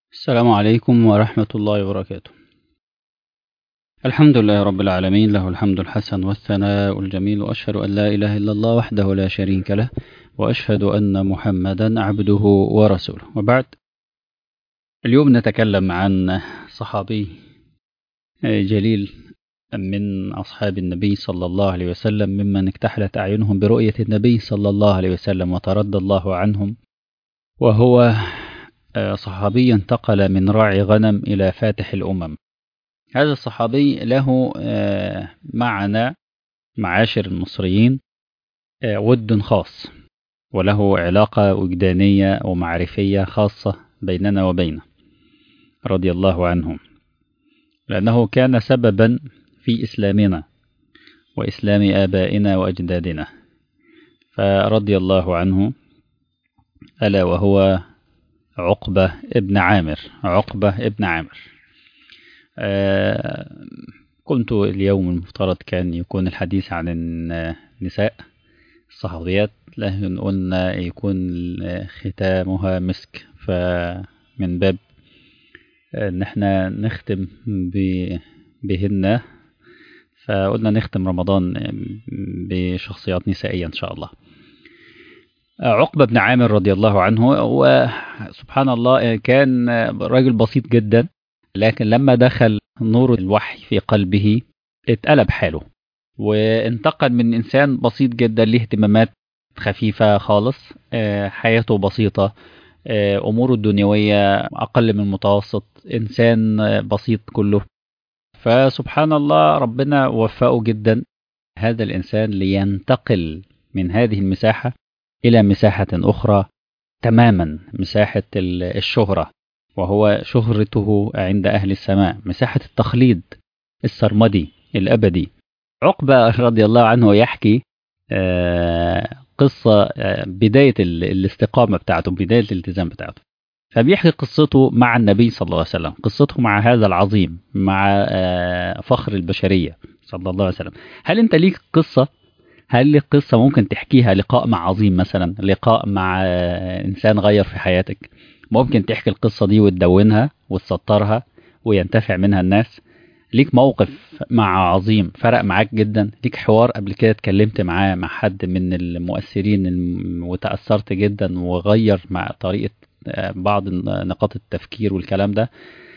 السلام عليكم ورحمة الله وبركاته الحمد لله رب العالمين له الحمد الحسن والثناء الجميل وأشهد أن لا إله إلا الله وحده لا شريك له وأشهد أن محمدا عبده ورسوله وبعد اليوم نتكلم عن صحابي جليل من أصحاب النبي صلى الله عليه وسلم ممن اكتحلت أعينهم برؤية النبي صلى الله عليه وسلم وترضى الله عنهم وهو صحابي انتقل من راعي غنم إلى فاتح الأمم هذا الصحابي له معنا معاشر المصريين ود خاص وله علاقة وجدانية ومعرفية خاصة بيننا وبينه رضي الله عنه لأنه كان سببا في إسلامنا وإسلام آبائنا وأجدادنا فرضي الله عنه ألا وهو عقبة ابن عامر عقبة ابن عامر آه كنت اليوم المفترض كان يكون الحديث عن النساء الصحابيات لكن قلنا يكون ختامها مسك فمن باب ان احنا نختم بهن فقلنا نختم رمضان بشخصيات نسائية ان شاء الله عقبة بن عامر رضي الله عنه وسبحان الله كان راجل بسيط جدا لكن لما دخل نور الوحي في قلبه اتقلب حاله وانتقل من إنسان بسيط جدا له اهتمامات خفيفة خالص حياته بسيطة أموره الدنيوية أقل من المتوسط إنسان بسيط كله فسبحان الله ربنا وفقه جدا هذا الإنسان لينتقل من هذه المساحة إلى مساحة أخرى تماما مساحة الشهرة وهو شهرته عند أهل السماء مساحة التخليد السرمدي الأبدي عقبة رضي الله عنه يحكي قصة بداية الاستقامة بتاعته بداية الالتزام بتاعته فبيحكي قصته مع النبي صلى الله عليه وسلم قصته مع هذا العظيم مع فخر البشرية صلى الله عليه وسلم هل أنت ليك قصة هل لك قصة ممكن تحكيها لقاء مع عظيم مثلا لقاء مع إنسان غير في حياتك ممكن تحكي القصة دي وتدونها وتسطرها وينتفع منها الناس ليك موقف مع عظيم فرق معاك جدا ليك حوار قبل كده اتكلمت معاه مع حد من المؤثرين وتأثرت جدا وغير مع طريقة بعض نقاط التفكير والكلام ده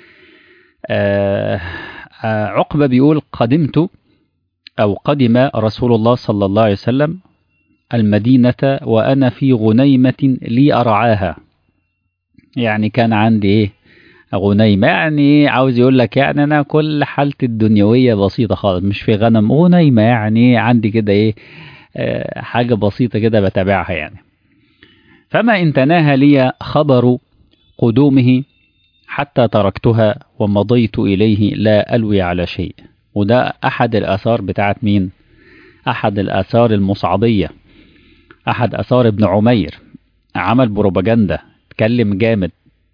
عقبة بيقول قدمت أو قدم رسول الله صلى الله عليه وسلم المدينة وأنا في غنيمة لي أرعاها يعني كان عندي إيه غنيمة يعني عاوز يقول لك يعني أنا كل حالتي الدنيوية بسيطة خالص مش في غنم غنيمة يعني عندي كده إيه آه حاجة بسيطة كده بتابعها يعني فما إن تناهى لي خبر قدومه حتى تركتها ومضيت إليه لا ألوي على شيء وده أحد الآثار بتاعت مين؟ أحد الآثار المصعبية أحد آثار ابن عمير عمل بروباجندا اتكلم جامد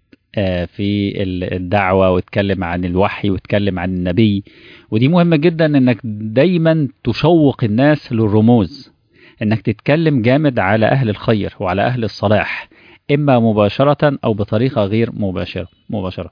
في الدعوة واتكلم عن الوحي واتكلم عن النبي ودي مهمة جدا انك دايما تشوق الناس للرموز انك تتكلم جامد على اهل الخير وعلى اهل الصلاح اما مباشرة او بطريقة غير مباشرة مباشرة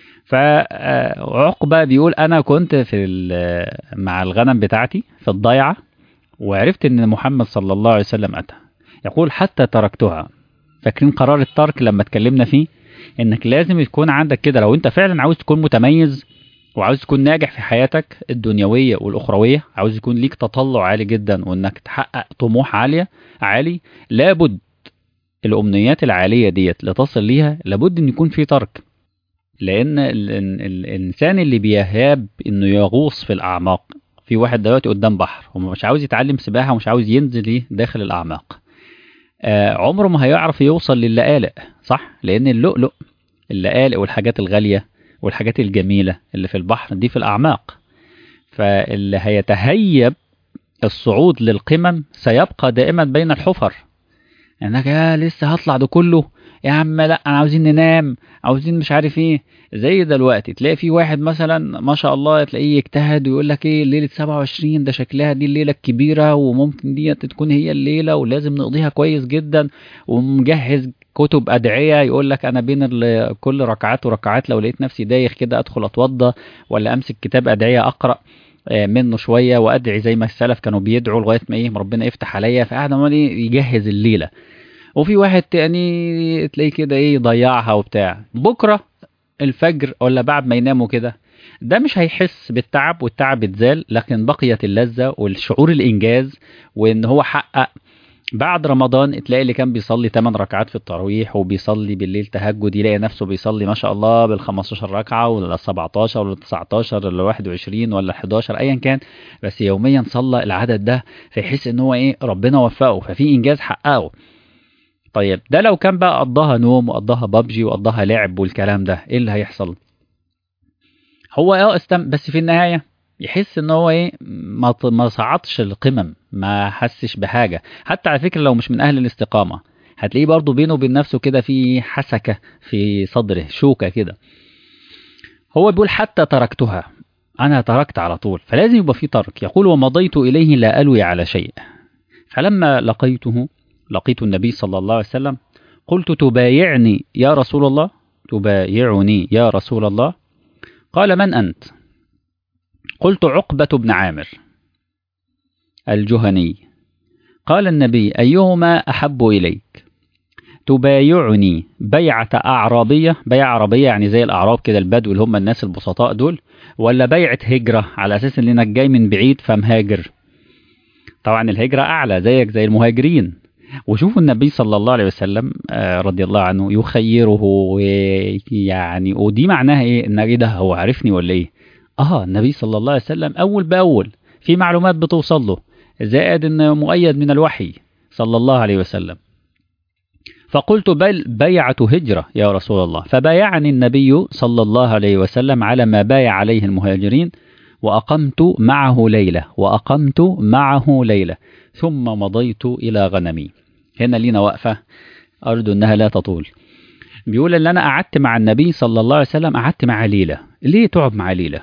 فعقبة بيقول أنا كنت في مع الغنم بتاعتي في الضيعة وعرفت إن محمد صلى الله عليه وسلم أتى يقول حتى تركتها فاكرين قرار الترك لما اتكلمنا فيه إنك لازم يكون عندك كده لو أنت فعلا عاوز تكون متميز وعاوز تكون ناجح في حياتك الدنيوية والأخروية عاوز يكون ليك تطلع عالي جدا وإنك تحقق طموح عالية عالي لابد الأمنيات العالية ديت لتصل ليها لابد إن يكون في ترك لان ال ال الانسان اللي بيهاب انه يغوص في الاعماق في واحد دلوقتي قدام بحر ومش عاوز يتعلم سباحه ومش عاوز ينزل ايه داخل الاعماق آه عمره ما هيعرف يوصل للقالق صح لان اللؤلؤ اللقالق والحاجات الغاليه والحاجات الجميله اللي في البحر دي في الاعماق فاللي هيتهيب الصعود للقمم سيبقى دائما بين الحفر انك يا لسه هطلع ده كله يا عم لا انا عاوزين ننام عاوزين مش عارف ايه زي دلوقتي تلاقي في واحد مثلا ما شاء الله تلاقيه يجتهد ويقول لك ايه ليله 27 ده شكلها دي الليله الكبيره وممكن دي تكون هي الليله ولازم نقضيها كويس جدا ومجهز كتب ادعيه يقول لك انا بين ال- كل ركعات وركعات لو لقيت نفسي دايخ كده ادخل اتوضى ولا امسك كتاب ادعيه اقرا آه، منه شويه وادعي زي ما السلف كانوا بيدعوا لغايه ما ايه ربنا يفتح عليا فقاعد عمال إيه يجهز الليله وفي واحد تاني تلاقيه كده ايه يضيعها وبتاع بكره الفجر ولا بعد ما يناموا كده ده مش هيحس بالتعب والتعب اتزال لكن بقيت اللذة والشعور الإنجاز وإن هو حقق بعد رمضان تلاقي اللي كان بيصلي 8 ركعات في التراويح وبيصلي بالليل تهجد يلاقي نفسه بيصلي ما شاء الله بال 15 ركعة ولا 17 ولا 19 ولا 21 ولا 11 أيا كان بس يوميا صلى العدد ده فيحس إن هو إيه ربنا وفقه ففي إنجاز حققه طيب ده لو كان بقى قضاها نوم وقضاها بابجي وقضاها لعب والكلام ده ايه اللي هيحصل هو اه استم بس في النهايه يحس ان هو ايه ما ط- ما صعدش القمم ما حسش بحاجه حتى على فكره لو مش من اهل الاستقامه هتلاقيه برضه بينه وبين نفسه كده في حسكه في صدره شوكه كده هو بيقول حتى تركتها انا تركت على طول فلازم يبقى في ترك يقول ومضيت اليه لا الوي على شيء فلما لقيته لقيت النبي صلى الله عليه وسلم قلت تبايعني يا رسول الله تبايعني يا رسول الله قال من أنت قلت عقبة بن عامر الجهني قال النبي أيهما أحب إليك تبايعني بيعة أعرابية بيعة عربية يعني زي الأعراب كده البدو اللي هم الناس البسطاء دول ولا بيعة هجرة على أساس إنك جاي من بعيد فمهاجر طبعا الهجرة أعلى زيك زي المهاجرين وشوفوا النبي صلى الله عليه وسلم آه، رضي الله عنه يخيره ويعني ودي معناها ايه ان ايه ده هو عارفني ولا ايه اه النبي صلى الله عليه وسلم اول باول في معلومات بتوصل له زائد انه مؤيد من الوحي صلى الله عليه وسلم فقلت بل بيعة هجرة يا رسول الله فبايعني النبي صلى الله عليه وسلم على ما بايع عليه المهاجرين وأقمت معه ليلة وأقمت معه ليلة ثم مضيت إلى غنمي هنا لينا وقفة أرجو أنها لا تطول بيقول ان انا قعدت مع النبي صلى الله عليه وسلم قعدت مع ليلى ليه تقعد مع ليلى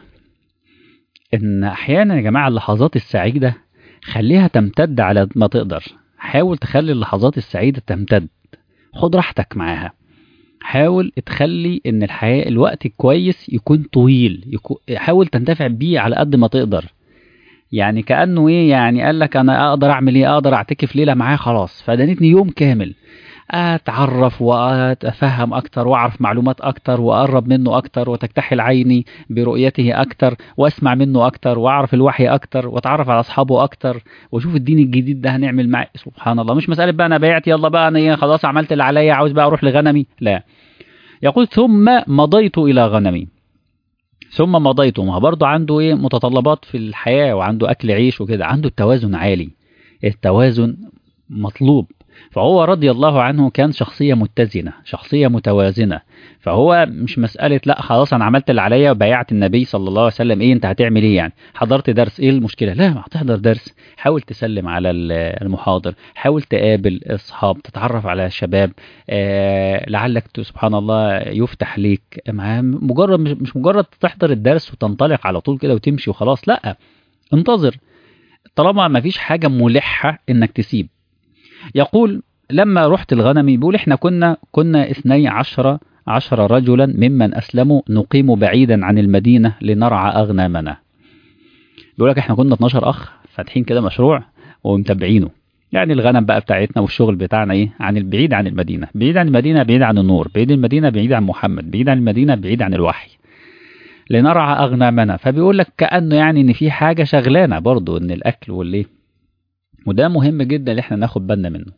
ان احيانا يا جماعه اللحظات السعيده خليها تمتد على ما تقدر حاول تخلي اللحظات السعيده تمتد خد راحتك معاها حاول تخلي ان الحياه الوقت الكويس يكون طويل يكون حاول تنتفع بيه على قد ما تقدر يعني كانه ايه يعني قال لك انا اقدر اعمل ايه اقدر اعتكف ليله معاه خلاص فدانتني يوم كامل اتعرف واتفهم اكتر واعرف معلومات اكتر واقرب منه اكتر وتكتحل عيني برؤيته اكتر واسمع منه اكتر واعرف الوحي اكتر واتعرف على اصحابه اكتر واشوف الدين الجديد ده هنعمل معاه سبحان الله مش مساله بقى انا بعت يلا بقى انا إيه خلاص عملت اللي عليا عاوز بقى اروح لغنمي لا يقول ثم مضيت الى غنمي ثم مضيت ما برضه عنده ايه متطلبات في الحياه وعنده اكل عيش وكده عنده التوازن عالي التوازن مطلوب فهو رضي الله عنه كان شخصية متزنة شخصية متوازنة فهو مش مسألة لا خلاص أنا عملت اللي عليا وبايعت النبي صلى الله عليه وسلم إيه أنت هتعمل إيه يعني حضرت درس إيه المشكلة لا ما هتحضر درس حاول تسلم على المحاضر حاول تقابل أصحاب تتعرف على شباب آه لعلك سبحان الله يفتح ليك مجرد مش مجرد تحضر الدرس وتنطلق على طول كده وتمشي وخلاص لا انتظر طالما ما فيش حاجة ملحة إنك تسيب يقول لما رحت الغنمي بيقول احنا كنا كنا اثني عشر عشر رجلا ممن أسلموا نقيم بعيدا عن المدينة لنرعى أغنامنا بيقول لك احنا كنا 12 أخ فاتحين كده مشروع ومتابعينه يعني الغنم بقى بتاعتنا والشغل بتاعنا ايه عن البعيد عن المدينة بعيد عن المدينة بعيد عن النور بعيد المدينة بعيد عن محمد بعيد عن المدينة بعيد عن الوحي لنرعى أغنامنا فبيقول لك كأنه يعني إن في حاجة شغلانة برضو إن الأكل والليه وده مهم جدا اللي احنا ناخد بالنا منه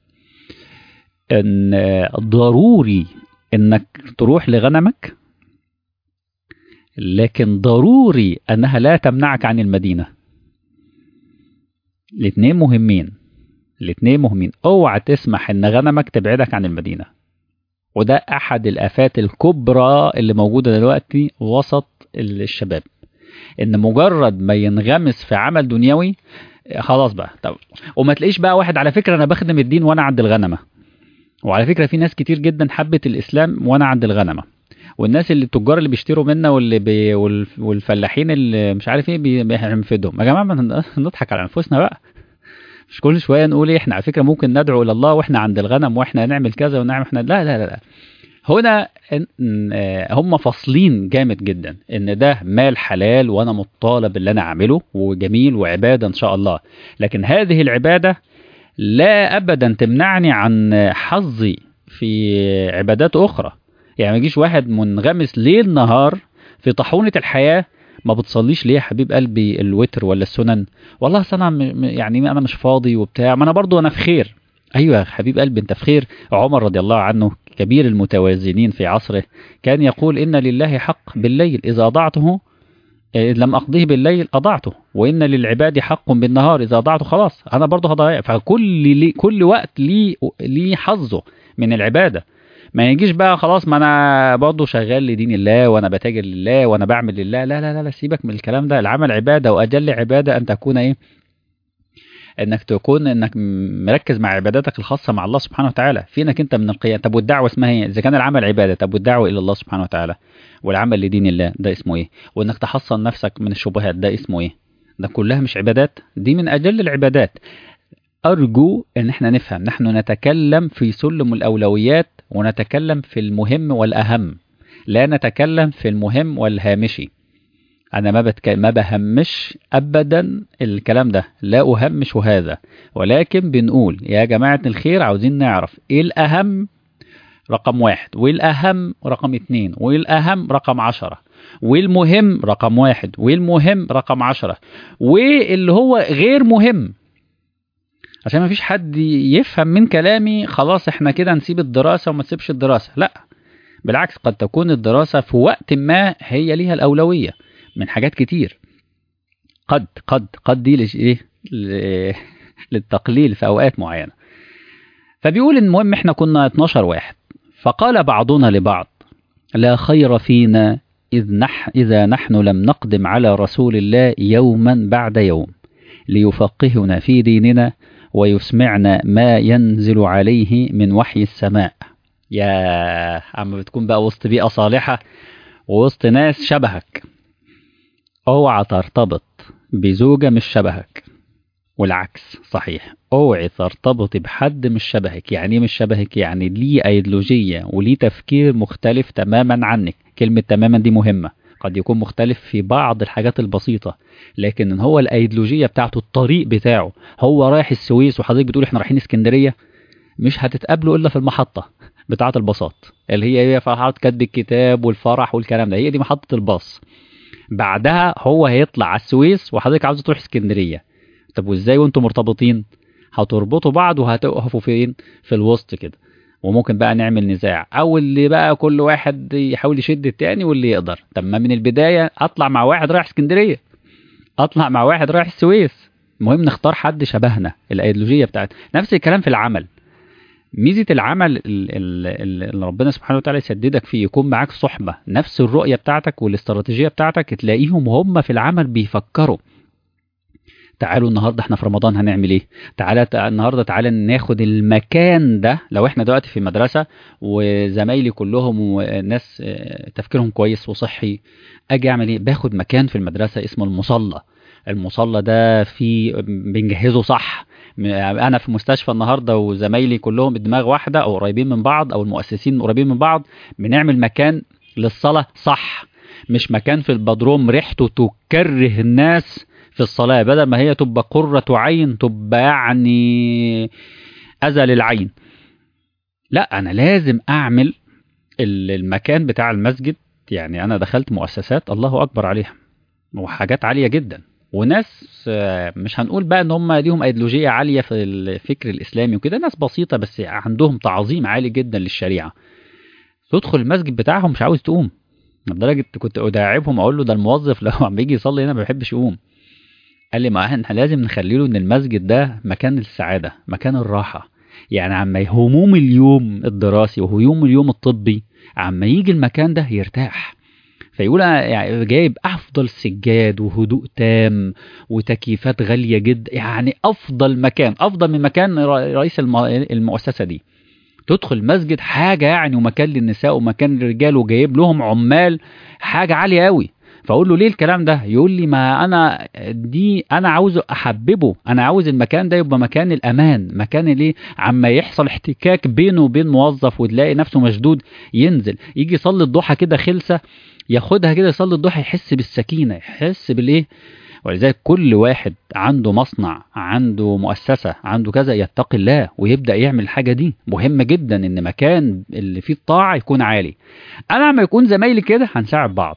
ان ضروري انك تروح لغنمك لكن ضروري انها لا تمنعك عن المدينة الاتنين مهمين الاتنين مهمين اوعى تسمح ان غنمك تبعدك عن المدينة وده احد الافات الكبرى اللي موجودة دلوقتي وسط الشباب ان مجرد ما ينغمس في عمل دنيوي خلاص بقى طب وما تلاقيش بقى واحد على فكره انا بخدم الدين وانا عند الغنمه وعلى فكره في ناس كتير جدا حبت الاسلام وانا عند الغنمه والناس اللي التجار اللي بيشتروا منا واللي بي والفلاحين اللي مش عارف ايه بينفدهم يا جماعه ما نضحك على انفسنا بقى مش كل شويه نقول ايه احنا على فكره ممكن ندعو الى الله واحنا عند الغنم واحنا نعمل كذا ونعمل احنا لا لا لا, لا. هنا هم فاصلين جامد جدا ان ده مال حلال وانا مطالب اللي انا اعمله وجميل وعباده ان شاء الله لكن هذه العباده لا ابدا تمنعني عن حظي في عبادات اخرى يعني ما يجيش واحد منغمس ليل نهار في طاحونه الحياه ما بتصليش ليه يا حبيب قلبي الوتر ولا السنن والله أصل انا يعني انا مش فاضي وبتاع ما انا برضو انا في خير ايوه يا حبيب قلبي انت في خير عمر رضي الله عنه كبير المتوازنين في عصره كان يقول ان لله حق بالليل اذا اضعته لم اقضيه بالليل اضعته وان للعباد حق بالنهار اذا اضعته خلاص انا برضه هضيع فكل لي كل وقت ليه ليه حظه من العباده ما يجيش بقى خلاص ما انا برضه شغال لدين الله وانا بتاجر لله وانا بعمل لله لا لا لا, لا سيبك من الكلام ده العمل عباده واجل عباده ان تكون ايه انك تكون انك مركز مع عباداتك الخاصه مع الله سبحانه وتعالى في انك انت من القيام طب والدعوه اسمها ايه اذا كان العمل عباده طب والدعوه الى الله سبحانه وتعالى والعمل لدين الله ده اسمه ايه وانك تحصن نفسك من الشبهات ده اسمه ايه ده كلها مش عبادات دي من اجل العبادات ارجو ان احنا نفهم نحن نتكلم في سلم الاولويات ونتكلم في المهم والاهم لا نتكلم في المهم والهامشي انا ما بتك... ما بهمش ابدا الكلام ده لا اهمش هذا ولكن بنقول يا جماعه الخير عاوزين نعرف ايه الاهم رقم واحد والاهم رقم اتنين والاهم رقم عشرة والمهم رقم واحد والمهم رقم عشرة واللي هو غير مهم عشان ما فيش حد يفهم من كلامي خلاص احنا كده نسيب الدراسة وما تسيبش الدراسة لا بالعكس قد تكون الدراسة في وقت ما هي ليها الأولوية من حاجات كتير قد قد قد دي لش ايه للتقليل في اوقات معينه فبيقول المهم احنا كنا 12 واحد فقال بعضنا لبعض لا خير فينا إذ نح إذا نحن لم نقدم على رسول الله يوما بعد يوم ليفقهنا في ديننا ويسمعنا ما ينزل عليه من وحي السماء يا عم بتكون بقى وسط بيئة صالحة ووسط ناس شبهك اوعى ترتبط بزوجة مش شبهك والعكس صحيح اوعي ترتبط بحد مش شبهك يعني مش شبهك يعني ليه ايديولوجية وليه تفكير مختلف تماما عنك كلمة تماما دي مهمة قد يكون مختلف في بعض الحاجات البسيطة لكن ان هو الايديولوجية بتاعته الطريق بتاعه هو رايح السويس وحضرتك بتقول احنا رايحين اسكندرية مش هتتقابلوا الا في المحطة بتاعة الباصات اللي هي هي فرحات كتب الكتاب والفرح والكلام ده هي دي محطة الباص بعدها هو هيطلع على السويس وحضرتك عاوز تروح اسكندريه طب وازاي وانتم مرتبطين هتربطوا بعض وهتقفوا فين في الوسط كده وممكن بقى نعمل نزاع او اللي بقى كل واحد يحاول يشد التاني واللي يقدر طب ما من البدايه اطلع مع واحد رايح اسكندريه اطلع مع واحد رايح السويس المهم نختار حد شبهنا الايديولوجيه بتاعت نفس الكلام في العمل ميزه العمل اللي ربنا سبحانه وتعالى يسددك فيه يكون معاك صحبه نفس الرؤيه بتاعتك والاستراتيجيه بتاعتك تلاقيهم هم في العمل بيفكروا تعالوا النهارده احنا في رمضان هنعمل ايه تعالى النهارده تعالى ناخد المكان ده لو احنا دلوقتي في مدرسه وزمايلي كلهم وناس تفكيرهم كويس وصحي اجي اعمل ايه باخد مكان في المدرسه اسمه المصلى المصلى ده في بنجهزه صح انا في مستشفى النهارده وزمايلي كلهم بدماغ واحده او قريبين من بعض او المؤسسين قريبين من بعض بنعمل مكان للصلاه صح مش مكان في البدروم ريحته تكره الناس في الصلاه بدل ما هي تبقى قره عين تبقى يعني اذى للعين لا انا لازم اعمل المكان بتاع المسجد يعني انا دخلت مؤسسات الله اكبر عليها وحاجات عاليه جدا وناس مش هنقول بقى ان هم ليهم ايديولوجيه عاليه في الفكر الاسلامي وكده ناس بسيطه بس عندهم تعظيم عالي جدا للشريعه تدخل المسجد بتاعهم مش عاوز تقوم لدرجه كنت اداعبهم اقول له ده الموظف لو عم بيجي يصلي هنا ما بيحبش يقوم قال لي ما احنا لازم نخلي له ان المسجد ده مكان السعاده مكان الراحه يعني عما هموم اليوم الدراسي وهموم اليوم الطبي عما يجي المكان ده يرتاح فيقول يعني جايب افضل سجاد وهدوء تام وتكييفات غاليه جدا يعني افضل مكان افضل من مكان رئيس المؤسسه دي تدخل مسجد حاجه يعني ومكان للنساء ومكان للرجال وجايب لهم عمال حاجه عاليه قوي فاقول له ليه الكلام ده يقول لي ما انا دي انا عاوز احببه انا عاوز المكان ده يبقى مكان الامان مكان اللي عما يحصل احتكاك بينه وبين موظف وتلاقي نفسه مشدود ينزل يجي يصلي الضحى كده خلسه ياخدها كده يصلي الضحى يحس بالسكينه يحس بالايه ولذلك كل واحد عنده مصنع عنده مؤسسة عنده كذا يتقي الله ويبدأ يعمل الحاجة دي مهم جدا ان مكان اللي فيه الطاعة يكون عالي انا لما يكون زمايلي كده هنساعد بعض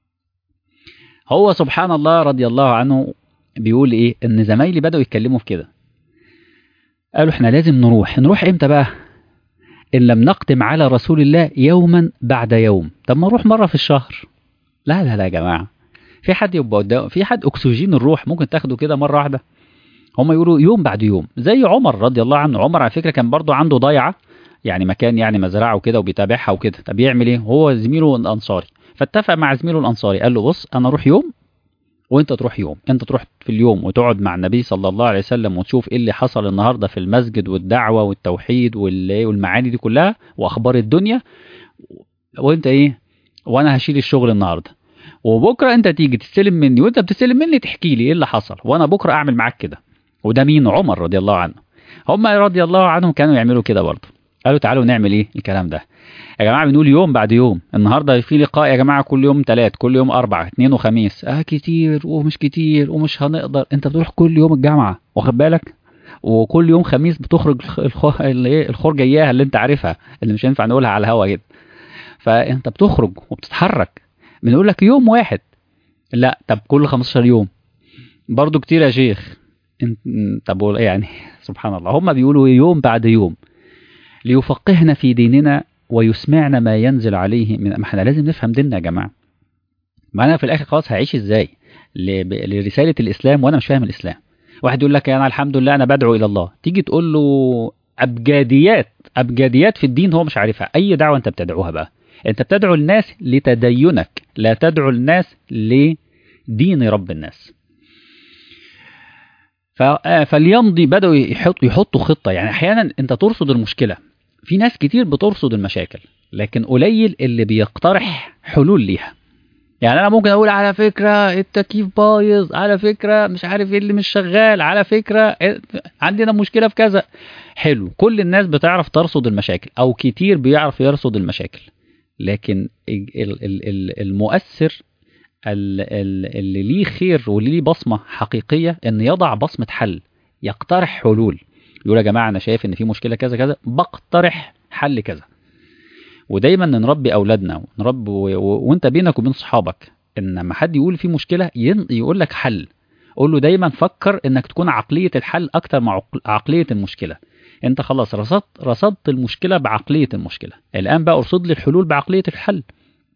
هو سبحان الله رضي الله عنه بيقول ايه ان زمايلي بدأوا يتكلموا في كده قالوا احنا لازم نروح نروح امتى بقى ان لم نقدم على رسول الله يوما بعد يوم طب ما نروح مرة في الشهر لا لا لا يا جماعة في حد يبقى قدام في حد اكسجين الروح ممكن تاخده كده مره واحده هم يقولوا يوم بعد يوم زي عمر رضي الله عنه عمر على فكره كان برضه عنده ضيعه يعني مكان يعني مزرعه وكده وبيتابعها وكده طب يعمل ايه هو زميله الانصاري فاتفق مع زميله الانصاري قال له بص انا اروح يوم وانت تروح يوم انت تروح في اليوم وتقعد مع النبي صلى الله عليه وسلم وتشوف ايه اللي حصل النهارده في المسجد والدعوه والتوحيد والمعاني دي كلها واخبار الدنيا وانت ايه وانا هشيل الشغل النهارده وبكره انت تيجي تستلم مني وانت بتستلم مني تحكي لي ايه اللي حصل وانا بكره اعمل معاك كده وده مين عمر رضي الله عنه هم رضي الله عنهم كانوا يعملوا كده برضه قالوا تعالوا نعمل ايه الكلام ده يا جماعه بنقول يوم بعد يوم النهارده في لقاء يا جماعه كل يوم ثلاث كل يوم اربع اثنين وخميس اه كتير ومش كتير ومش هنقدر انت بتروح كل يوم الجامعه واخد بالك وكل يوم خميس بتخرج الخروجه اياها اللي انت عارفها اللي مش هينفع نقولها على الهوا كده فانت بتخرج وبتتحرك بنقول لك يوم واحد لا طب كل 15 يوم برضو كتير يا شيخ طب يعني سبحان الله هم بيقولوا يوم بعد يوم ليفقهنا في ديننا ويسمعنا ما ينزل عليه من ما احنا لازم نفهم ديننا يا جماعه ما انا في الاخر خلاص هعيش ازاي لرساله الاسلام وانا مش فاهم الاسلام واحد يقول لك انا الحمد لله انا بدعو الى الله تيجي تقول له ابجديات ابجديات في الدين هو مش عارفها اي دعوه انت بتدعوها بقى انت بتدعو الناس لتدينك لا تدعو الناس لدين رب الناس فليمضي بدأوا يحط يحطوا خطة يعني أحيانا أنت ترصد المشكلة في ناس كتير بترصد المشاكل لكن قليل اللي بيقترح حلول ليها يعني أنا ممكن أقول على فكرة التكييف بايظ على فكرة مش عارف إيه اللي مش شغال على فكرة عندنا مشكلة في كذا حلو كل الناس بتعرف ترصد المشاكل أو كتير بيعرف يرصد المشاكل لكن المؤثر اللي ليه خير واللي ليه بصمة حقيقية ان يضع بصمة حل يقترح حلول يقول يا جماعة انا شايف ان في مشكلة كذا كذا بقترح حل كذا ودايما نربي اولادنا ونربي وانت بينك وبين صحابك ان لما حد يقول في مشكلة يقول لك حل قول له دايما فكر انك تكون عقلية الحل اكتر مع عقلية المشكلة انت خلاص رصدت رصدت المشكله بعقليه المشكله الان بقى ارصد لي الحلول بعقليه الحل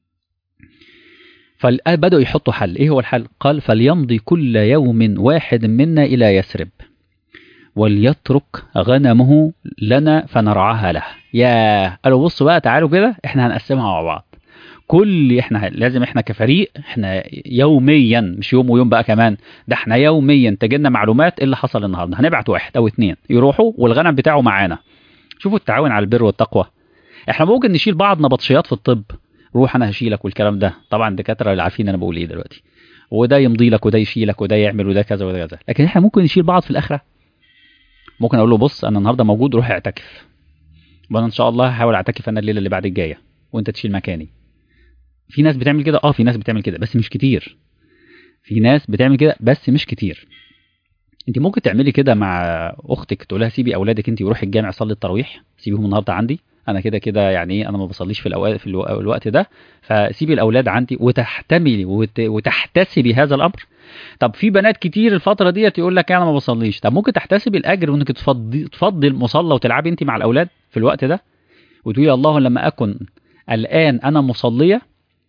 فبدأوا يحطوا حل ايه هو الحل قال فليمضي كل يوم واحد منا الى يثرب وليترك غنمه لنا فنرعاها له يا قالوا بصوا بقى تعالوا كده احنا هنقسمها مع بعض كل احنا لازم احنا كفريق احنا يوميا مش يوم ويوم بقى كمان ده احنا يوميا تجينا معلومات ايه اللي حصل النهارده هنبعت واحد او اتنين يروحوا والغنم بتاعه معانا شوفوا التعاون على البر والتقوى احنا ممكن نشيل بعض نبطشيات في الطب روح انا هشيلك والكلام ده طبعا الدكاتره اللي عارفين انا بقول ايه دلوقتي وده يمضي لك وده يشيلك وده يعمل وده كذا وده كذا لكن احنا ممكن نشيل بعض في الاخره ممكن اقول له بص انا النهارده موجود روح اعتكف وانا ان شاء الله هحاول اعتكف انا الليله اللي بعد الجايه وانت تشيل مكاني في ناس بتعمل كده اه في ناس بتعمل كده بس مش كتير في ناس بتعمل كده بس مش كتير انت ممكن تعملي كده مع اختك تقول لها سيبي اولادك انت وروحي الجامع صلي التراويح سيبيهم النهارده عندي انا كده كده يعني ايه انا ما بصليش في الاوقات في الوقت ده فسيبي الاولاد عندي وتحتملي وت... وتحتسبي هذا الامر طب في بنات كتير الفتره ديت يقول لك انا ما بصليش طب ممكن تحتسبي الاجر وانك تفضي تفضي المصلى وتلعبي انت مع الاولاد في الوقت ده وتقولي الله لما اكن الان انا مصليه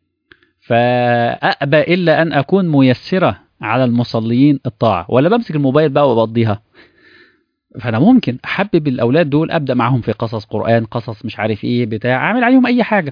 فأأبى إلا أن أكون ميسرة على المصليين الطاعة ولا بمسك الموبايل بقى وبقضيها فأنا ممكن أحبب الأولاد دول أبدأ معاهم في قصص قرآن قصص مش عارف إيه بتاع أعمل عليهم أي حاجة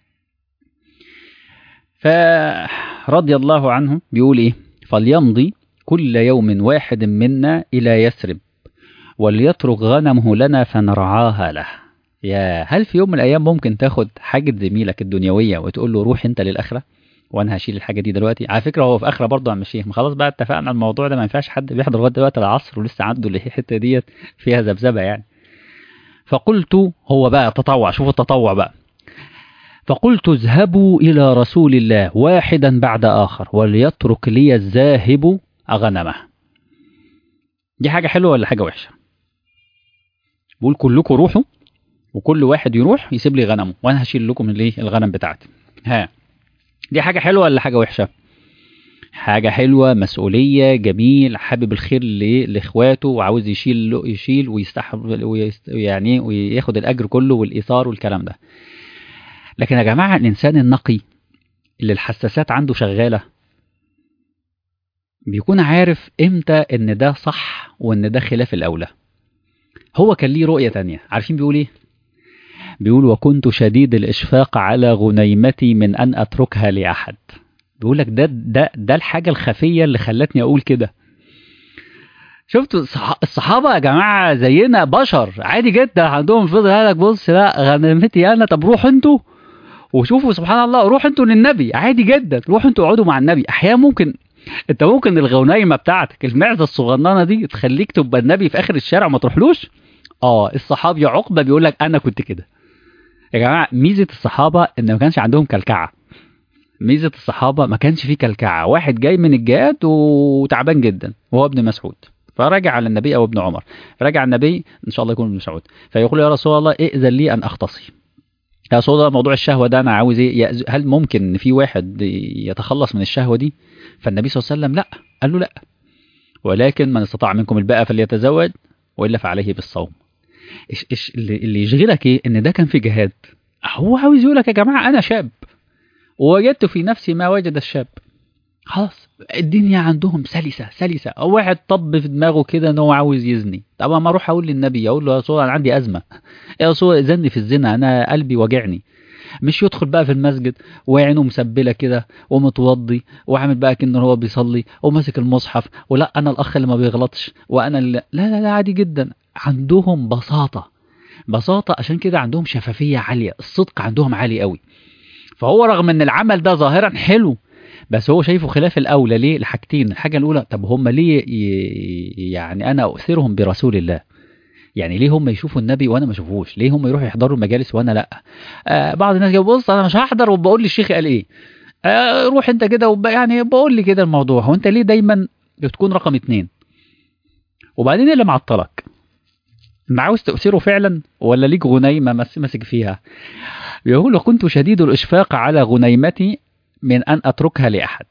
فرضي الله عنهم بيقول إيه فليمضي كل يوم واحد منا إلى يثرب وليترك غنمه لنا فنرعاها له يا هل في يوم من الأيام ممكن تاخد حاجة زميلك الدنيوية وتقول له روح أنت للآخرة وانا هشيل الحاجه دي دلوقتي على فكره هو في اخره برضه عم الشيخ ما خلاص بقى اتفقنا على الموضوع ده ما ينفعش حد بيحضر لغايه دلوقتي العصر ولسه عنده الحته ديت فيها ذبذبه يعني فقلت هو بقى تطوع شوفوا التطوع بقى فقلت اذهبوا إلى رسول الله واحدا بعد آخر وليترك لي الذاهب غنمه دي حاجة حلوة ولا حاجة وحشة بقول كلكم روحوا وكل واحد يروح يسيب لي غنمه وانا هشيل لكم الايه الغنم بتاعتي ها دي حاجة حلوة ولا حاجة وحشة حاجة حلوة مسؤولية جميل حابب الخير لإخواته وعاوز يشيل يشيل ويستحب ويست يعني وياخد الأجر كله والإيثار والكلام ده لكن يا جماعة الإنسان النقي اللي الحساسات عنده شغالة بيكون عارف إمتى إن ده صح وإن ده خلاف الأولى هو كان ليه رؤية تانية عارفين بيقول إيه؟ بيقول وكنت شديد الإشفاق على غنيمتي من أن أتركها لأحد بيقول لك ده ده ده الحاجة الخفية اللي خلتني أقول كده شفتوا الصحابة يا جماعة زينا بشر عادي جدا عندهم فضل قال لك بص لا غنيمتي أنا طب روحوا أنتوا وشوفوا سبحان الله روحوا انتوا للنبي عادي جدا روحوا انتوا اقعدوا مع النبي احيانا ممكن انت ممكن الغنيمه بتاعتك المعزه الصغننه دي تخليك تبقى النبي في اخر الشارع ما تروحلوش اه الصحابي عقبه بيقول لك انا كنت كده يا جماعه ميزه الصحابه ان ما كانش عندهم كلكعه ميزه الصحابه ما كانش فيه كلكعه واحد جاي من الجهاد وتعبان جدا وهو ابن مسعود فرجع على النبي او ابن عمر فرجع النبي ان شاء الله يكون ابن مسعود فيقول يا رسول الله ائذن لي ان اختصي يا رسول الله موضوع الشهوة ده أنا عاوز إيه هل ممكن إن في واحد يتخلص من الشهوة دي فالنبي صلى الله عليه وسلم لا قال له لا ولكن من استطاع منكم الباءة فليتزوج وإلا فعليه بالصوم إيش إيش اللي يشغلك إيه إن ده كان في جهاد هو عاوز يقول لك يا جماعة أنا شاب ووجدت في نفسي ما وجد الشاب خلاص الدنيا عندهم سلسة سلسة أو واحد طب في دماغه كده إن هو عاوز يزني طب ما أروح أقول للنبي أقول له يا رسول أنا عندي أزمة يا رسول زني في الزنا أنا قلبي وجعني مش يدخل بقى في المسجد وعينه مسبله كده ومتوضي وعامل بقى كأنه هو بيصلي وماسك المصحف ولا انا الاخ اللي ما بيغلطش وانا اللي لا لا لا عادي جدا عندهم بساطه بساطه عشان كده عندهم شفافيه عاليه الصدق عندهم عالي قوي فهو رغم ان العمل ده ظاهرا حلو بس هو شايفه خلاف الاولى ليه الحاجتين الحاجه الاولى طب هم ليه يعني انا اؤثرهم برسول الله يعني ليه هم يشوفوا النبي وانا ما اشوفوش ليه هم يروحوا يحضروا المجالس وانا لا آه بعض الناس يقول بص انا مش هحضر وبقول للشيخ قال ايه آه روح انت كده وب... يعني بقول لي كده الموضوع هو انت ليه دايما بتكون رقم اتنين وبعدين اللي معطلك ما عاوز تؤثره فعلا ولا ليك غنيمه ماسك فيها يقول كنت شديد الاشفاق على غنيمتي من ان اتركها لاحد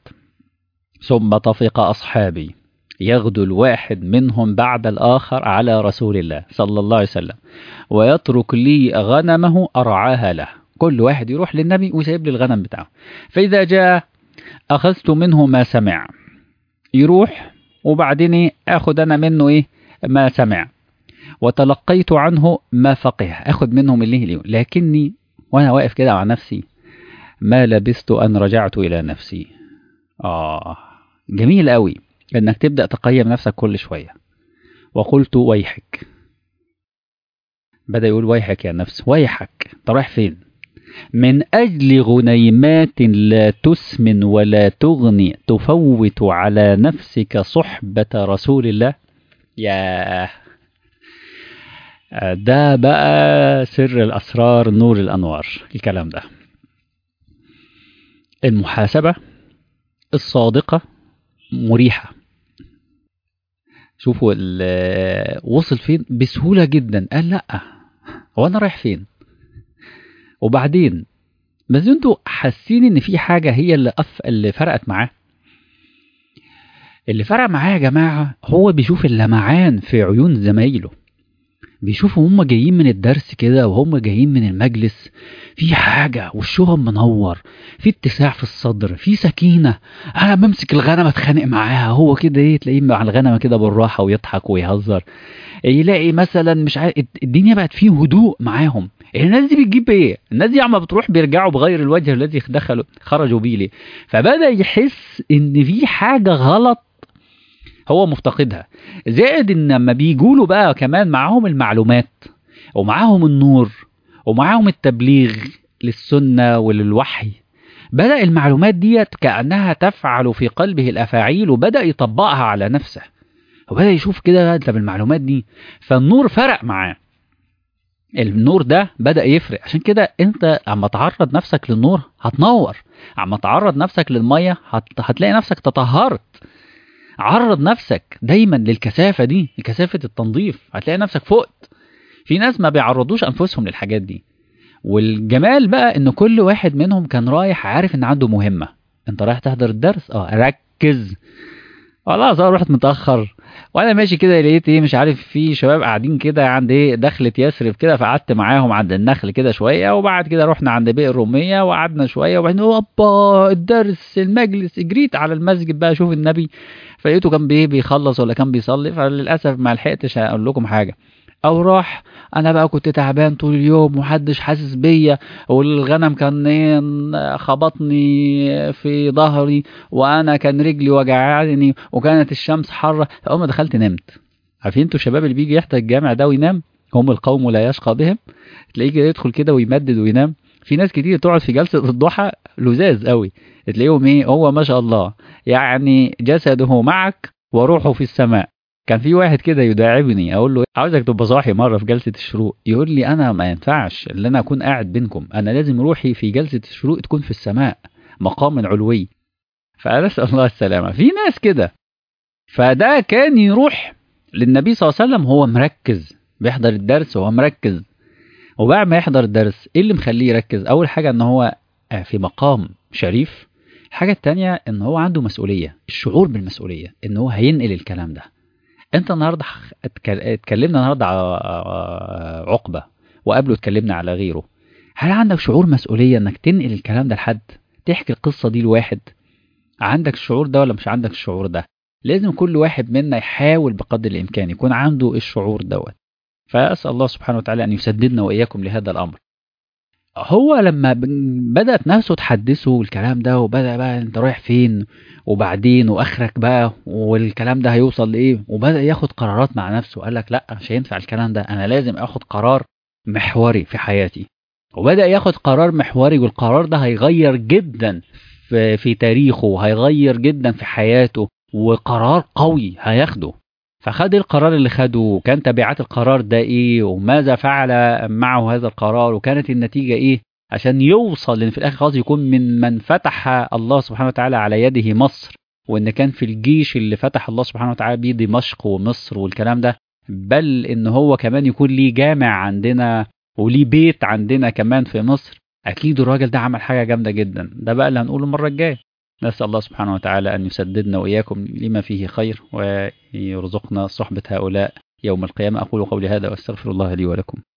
ثم طفق اصحابي يغدو الواحد منهم بعد الآخر على رسول الله صلى الله عليه وسلم ويترك لي غنمه أرعاها له كل واحد يروح للنبي ويسيب لي الغنم بتاعه فإذا جاء أخذت منه ما سمع يروح وبعدين أخذ أنا منه إيه ما سمع وتلقيت عنه ما فقه أخذ منهم اللي اليوم لكني وأنا واقف كده مع نفسي ما لبثت أن رجعت إلى نفسي آه جميل قوي انك تبدا تقيم نفسك كل شويه وقلت ويحك بدا يقول ويحك يا نفس ويحك انت رايح فين من اجل غنيمات لا تسمن ولا تغني تفوت على نفسك صحبه رسول الله يا ده بقى سر الاسرار نور الانوار الكلام ده المحاسبه الصادقه مريحه شوفوا وصل فين بسهوله جدا قال لا هو انا رايح فين وبعدين بس انتوا حاسين ان في حاجه هي اللي أف... اللي فرقت معاه اللي فرق معاه يا جماعه هو بيشوف اللمعان في عيون زمايله بيشوفوا هم جايين من الدرس كده وهم جايين من المجلس في حاجة وشهم منور في اتساع في الصدر في سكينة أنا بمسك الغنمة اتخانق معاها هو كده ايه تلاقيه مع الغنمة كده بالراحة ويضحك ويهزر يلاقي مثلا مش عارف الدنيا بقت فيه هدوء معاهم الناس دي بتجيب ايه؟ الناس دي عم بتروح بيرجعوا بغير الوجه الذي دخلوا خرجوا بيه ليه؟ فبدأ يحس ان في حاجة غلط هو مفتقدها زائد ان لما بيجوا له بقى كمان معاهم المعلومات ومعاهم النور ومعاهم التبليغ للسنة وللوحي بدأ المعلومات ديت كأنها تفعل في قلبه الأفاعيل وبدأ يطبقها على نفسه وبدأ يشوف كده انت بالمعلومات دي فالنور فرق معاه النور ده بدأ يفرق عشان كده انت اما تعرض نفسك للنور هتنور اما تعرض نفسك للمية هت... هتلاقي نفسك تطهرت عرض نفسك دايما للكثافة دي كثافة التنظيف هتلاقي نفسك فقت في ناس ما بيعرضوش انفسهم للحاجات دي والجمال بقى ان كل واحد منهم كان رايح عارف ان عنده مهمة انت رايح تحضر الدرس اه ركز خلاص انا رحت متاخر وانا ماشي كده لقيت ايه مش عارف في شباب قاعدين كده عند ايه دخلة يثرب كده فقعدت معاهم عند النخل كده شويه وبعد كده رحنا عند بئر الروميه وقعدنا شويه وبعدين اوبا الدرس المجلس جريت على المسجد بقى اشوف النبي فلقيته كان بيه بيخلص ولا كان بيصلي فللاسف ما لحقتش اقول لكم حاجه او راح انا بقى كنت تعبان طول اليوم ومحدش حاسس بيا والغنم كان ايه خبطني في ظهري وانا كان رجلي وجعاني وكانت الشمس حاره فاول ما دخلت نمت عارفين انتوا الشباب اللي بيجي يحضر الجامع ده وينام هم القوم لا يشقى بهم تلاقيه كده يدخل كده ويمدد وينام في ناس كتير تقعد في جلسه الضحى لزاز قوي تلاقيهم ايه هو ما شاء الله يعني جسده معك وروحه في السماء كان في واحد كده يداعبني اقول له عاوزك تبقى صاحي مره في جلسه الشروق يقول لي انا ما ينفعش ان انا اكون قاعد بينكم انا لازم روحي في جلسه الشروق تكون في السماء مقام علوي فنسال الله السلامه في ناس كده فده كان يروح للنبي صلى الله عليه وسلم هو مركز بيحضر الدرس وهو مركز وبعد ما يحضر الدرس ايه اللي مخليه يركز اول حاجه ان هو في مقام شريف الحاجه التانية ان هو عنده مسؤوليه الشعور بالمسؤوليه ان هو هينقل الكلام ده انت النهارده اتكلمنا النهارده على عقبه وقبله اتكلمنا على غيره هل عندك شعور مسؤوليه انك تنقل الكلام ده لحد تحكي القصه دي لواحد عندك الشعور ده ولا مش عندك الشعور ده لازم كل واحد منا يحاول بقدر الامكان يكون عنده الشعور دوت فاسال الله سبحانه وتعالى ان يسددنا واياكم لهذا الامر هو لما بدأت نفسه تحدثه الكلام ده وبدأ بقى انت رايح فين وبعدين واخرك بقى والكلام ده هيوصل لايه وبدأ ياخد قرارات مع نفسه قال لك لا مش هينفع الكلام ده انا لازم اخد قرار محوري في حياتي وبدأ ياخد قرار محوري والقرار ده هيغير جدا في, في تاريخه وهيغير جدا في حياته وقرار قوي هياخده فخد القرار اللي خده وكان تبعات القرار ده ايه وماذا فعل معه هذا القرار وكانت النتيجة ايه عشان يوصل لان في الاخر خلاص يكون من من فتح الله سبحانه وتعالى على يده مصر وان كان في الجيش اللي فتح الله سبحانه وتعالى بيه دمشق ومصر والكلام ده بل ان هو كمان يكون ليه جامع عندنا وليه بيت عندنا كمان في مصر اكيد الراجل ده عمل حاجة جامدة جدا ده بقى اللي هنقوله المرة الجاية نسأل الله سبحانه وتعالى أن يسددنا وإياكم لما فيه خير ويرزقنا صحبة هؤلاء يوم القيامة أقول قولي هذا وأستغفر الله لي ولكم